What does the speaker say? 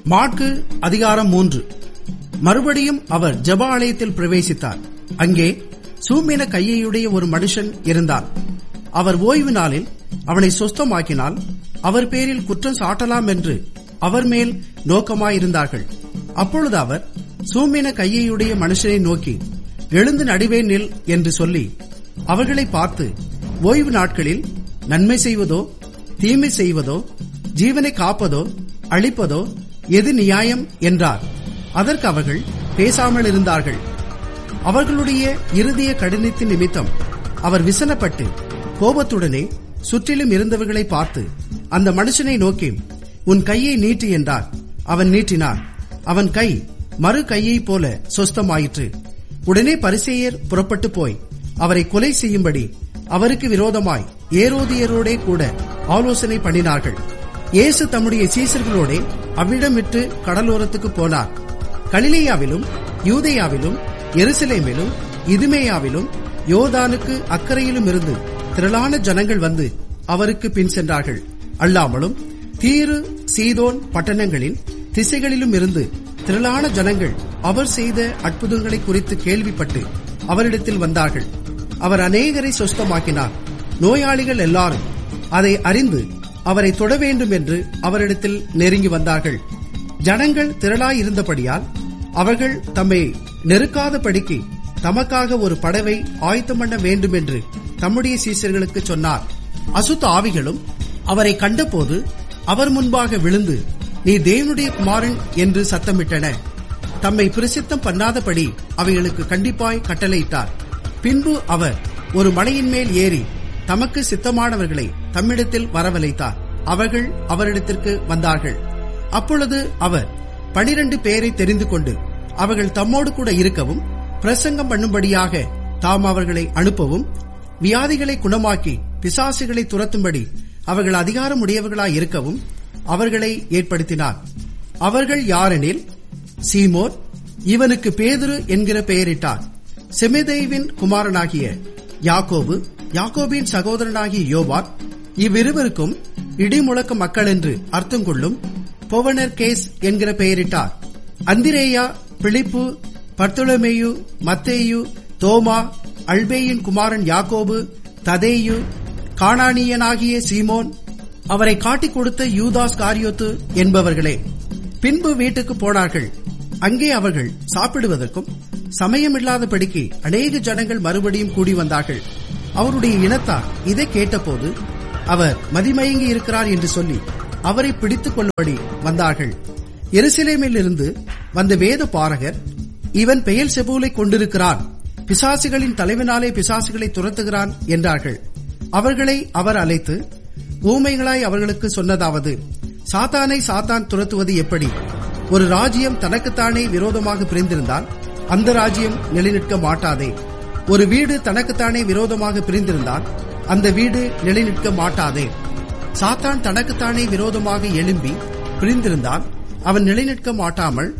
மாற்கு அதிகாரம் மூன்று மறுபடியும் அவர் ஜெப ஆலயத்தில் பிரவேசித்தார் அங்கே சூமின கையையுடைய ஒரு மனுஷன் இருந்தார் அவர் ஓய்வு நாளில் அவனை சொஸ்தமாக்கினால் அவர் பேரில் குற்றம் சாட்டலாம் என்று அவர் மேல் நோக்கமாயிருந்தார்கள் அப்பொழுது அவர் சூமின கையையுடைய மனுஷனை நோக்கி எழுந்து நடுவே நில் என்று சொல்லி அவர்களை பார்த்து ஓய்வு நாட்களில் நன்மை செய்வதோ தீமை செய்வதோ ஜீவனை காப்பதோ அழிப்பதோ எது நியாயம் என்றார் அதற்கு அவர்கள் பேசாமல் இருந்தார்கள் அவர்களுடைய இருதய கடினத்தின் நிமித்தம் அவர் விசனப்பட்டு கோபத்துடனே சுற்றிலும் இருந்தவர்களை பார்த்து அந்த மனுஷனை நோக்கி உன் கையை நீட்டு என்றார் அவன் நீட்டினார் அவன் கை மறு கையைப் போல சொஸ்தமாயிற்று உடனே பரிசேயர் புறப்பட்டு போய் அவரை கொலை செய்யும்படி அவருக்கு விரோதமாய் ஏரோதியரோடே கூட ஆலோசனை பண்ணினார்கள் இயேசு தம்முடைய சீசர்களோடே அவ்விடம் விட்டு கடலோரத்துக்கு போனார் கலிலேயாவிலும் யூதேயாவிலும் எருசலேமிலும் இதுமேயாவிலும் யோதானுக்கு அக்கறையிலும் இருந்து திரளான ஜனங்கள் வந்து அவருக்கு பின் சென்றார்கள் அல்லாமலும் தீரு சீதோன் பட்டணங்களின் திசைகளிலும் இருந்து திரளான ஜனங்கள் அவர் செய்த அற்புதங்களை குறித்து கேள்விப்பட்டு அவரிடத்தில் வந்தார்கள் அவர் அநேகரை சொஸ்தமாக்கினார் நோயாளிகள் எல்லாரும் அதை அறிந்து அவரை தொட வேண்டும் என்று அவரிடத்தில் நெருங்கி வந்தார்கள் ஜனங்கள் திரளாயிருந்தபடியால் அவர்கள் தம்மை நெருக்காதபடிக்கு தமக்காக ஒரு படவை ஆயத்தம் பண்ண வேண்டும் என்று தம்முடைய சீசர்களுக்கு சொன்னார் அசுத்த ஆவிகளும் அவரை கண்டபோது அவர் முன்பாக விழுந்து நீ தேவனுடைய குமாரன் என்று சத்தமிட்டன தம்மை பிரசித்தம் பண்ணாதபடி அவைகளுக்கு கண்டிப்பாய் கட்டளையிட்டார் பின்பு அவர் ஒரு மலையின் மேல் ஏறி தமக்கு சித்தமானவர்களை தம்மிடத்தில் வரவழைத்தார் அவர்கள் அவரிடத்திற்கு வந்தார்கள் அப்பொழுது அவர் பனிரண்டு பேரை தெரிந்து கொண்டு அவர்கள் தம்மோடு கூட இருக்கவும் பிரசங்கம் பண்ணும்படியாக தாம் அவர்களை அனுப்பவும் வியாதிகளை குணமாக்கி பிசாசுகளை துரத்தும்படி அவர்கள் அதிகாரம் உடையவர்களாய் இருக்கவும் அவர்களை ஏற்படுத்தினார் அவர்கள் யாரெனில் சீமோன் இவனுக்கு பேதுரு என்கிற பெயரிட்டார் செமிதேவின் குமாரனாகிய யாக்கோபு யாக்கோபின் சகோதரனாகிய யோவான் இவ்விருவருக்கும் இடிமுழக்க மக்கள் என்று அர்த்தம் கொள்ளும் பொவனர் கேஸ் என்கிற பெயரிட்டார் அந்திரேயா பிலிப்பு பர்த்தொலமேயு மத்தேயு தோமா அல்பேயின் குமாரன் யாக்கோபு ததேயு காணானியனாகிய சீமோன் அவரை காட்டிக் கொடுத்த யூதாஸ் காரியோத்து என்பவர்களே பின்பு வீட்டுக்கு போனார்கள் அங்கே அவர்கள் சாப்பிடுவதற்கும் சமயமில்லாதபடிக்கு அநேக ஜனங்கள் மறுபடியும் கூடி வந்தார்கள் அவருடைய இனத்தார் இதை கேட்டபோது அவர் மதிமயங்கி இருக்கிறார் என்று சொல்லி அவரை பிடித்துக் கொள்ளும்படி வந்தார்கள் எருசலேமில் இருந்து வந்த வேத பாரகர் இவன் பெயர் செபூலை கொண்டிருக்கிறான் பிசாசுகளின் தலைவனாலே பிசாசுகளை துரத்துகிறான் என்றார்கள் அவர்களை அவர் அழைத்து ஊமைகளாய் அவர்களுக்கு சொன்னதாவது சாத்தானை சாத்தான் துரத்துவது எப்படி ஒரு ராஜ்யம் தனக்குத்தானே விரோதமாக பிரிந்திருந்தால் அந்த ராஜ்யம் நிலைநிற்க மாட்டாதே ஒரு வீடு தனக்குத்தானே விரோதமாக பிரிந்திருந்தால் அந்த வீடு நிலைநிற்க மாட்டாதே சாத்தான் தனக்குத்தானே விரோதமாக எழும்பி பிரிந்திருந்தால் அவன் நிலைநிற்க மாட்டாமல்